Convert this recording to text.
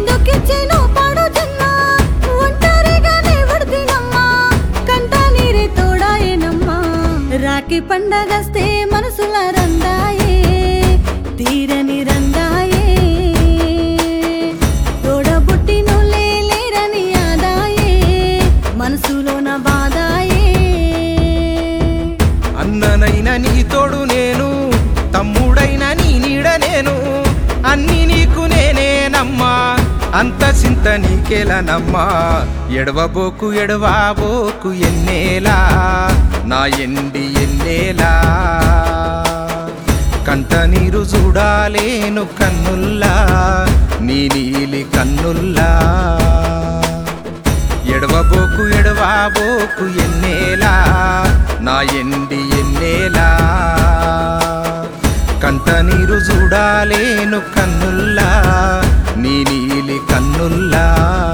ఎందుకిచ్చేనో పాడు జన్మ ఒంటరిగానే పడుతున్నమ్మా కంట నీరే తోడాయేనమ్మా రాఖీ పండగస్తే మనసుల రందాయే తీరని రందాయే తోడబుట్టినులే లేరని ఆదాయే మనసులోన బాధాయే అన్ననైన నీ తోడు నేను తమ్ముడైన నీ నీడ నేను అన్ని నీకు నేనేనమ్మా అంత చింత నీకేలనమ్మా ఎడవబోకు ఎడవాబోకు ఎన్నేలా నా ఎండి ఎన్నేలా కంట నీరు చూడాలేను కన్నుల్లా నీ నీలి కన్నుల్లా ఎడవబోకు ఎడవాబోకు ఎన్నేలా నా ఎండి ఎన్నేలా కంట నీరు చూడాలేను కన్నుల్లా నీ నీలి కన్నుల్లా